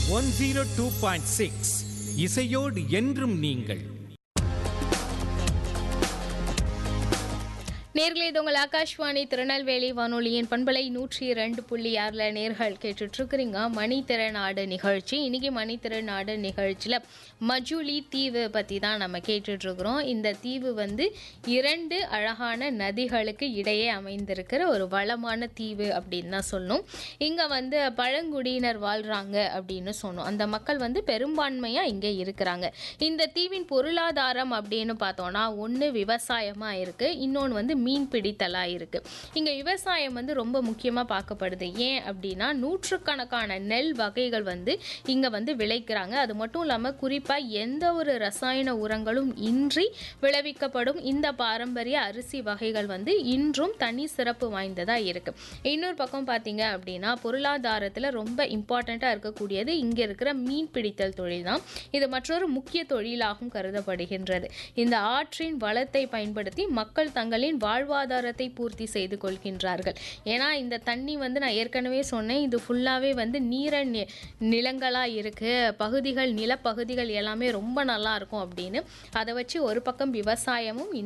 one zero two point six இசையோடு என்றும் நீங்கள் நேர்களே இது உங்கள் ஆகாஷ்வாணி திருநெல்வேலி வானொலியின் பண்பலை நூற்றி இரண்டு புள்ளி ஆறில் நேர்கள் கேட்டுட்ருக்குறீங்க மணித்திறனாடு நிகழ்ச்சி இன்றைக்கி மணித்திறனாடு நிகழ்ச்சியில் மஜுலி தீவு பற்றி தான் நம்ம கேட்டுட்ருக்குறோம் இந்த தீவு வந்து இரண்டு அழகான நதிகளுக்கு இடையே அமைந்திருக்கிற ஒரு வளமான தீவு அப்படின்னு தான் சொல்லணும் இங்கே வந்து பழங்குடியினர் வாழ்கிறாங்க அப்படின்னு சொன்னோம் அந்த மக்கள் வந்து பெரும்பான்மையாக இங்கே இருக்கிறாங்க இந்த தீவின் பொருளாதாரம் அப்படின்னு பார்த்தோன்னா ஒன்று விவசாயமாக இருக்குது இன்னொன்று வந்து மீன் பிடித்தலாக இருக்குது இங்கே விவசாயம் வந்து ரொம்ப முக்கியமாக பார்க்கப்படுது ஏன் அப்படின்னா நூற்றுக்கணக்கான நெல் வகைகள் வந்து இங்கே வந்து விளைக்கிறாங்க அது மட்டும் இல்லாமல் குறிப்பாக எந்த ஒரு ரசாயன உரங்களும் இன்றி விளைவிக்கப்படும் இந்த பாரம்பரிய அரிசி வகைகள் வந்து இன்றும் தனி சிறப்பு வாய்ந்ததாக இருக்குது இன்னொரு பக்கம் பார்த்தீங்க அப்படின்னா பொருளாதாரத்தில் ரொம்ப இம்பார்ட்டண்ட்டாக இருக்கக்கூடியது இங்கே இருக்கிற மீன் பிடித்தல் தொழில் தான் இது மற்றொரு முக்கிய தொழிலாகவும் கருதப்படுகின்றது இந்த ஆற்றின் வளத்தை பயன்படுத்தி மக்கள் தங்களின் வாழ்வாதாரத்தை பூர்த்தி செய்து கொள்கின்றார்கள் ஏன்னா இந்த தண்ணி வந்து நான் ஏற்கனவே சொன்னேன் இது ஃபுல்லாகவே வந்து நீர நி நிலங்களாக இருக்குது பகுதிகள் நிலப்பகுதிகள் எல்லாமே ரொம்ப நல்லா இருக்கும் அப்படின்னு அதை வச்சு ஒரு பக்கம் விவசாயமும்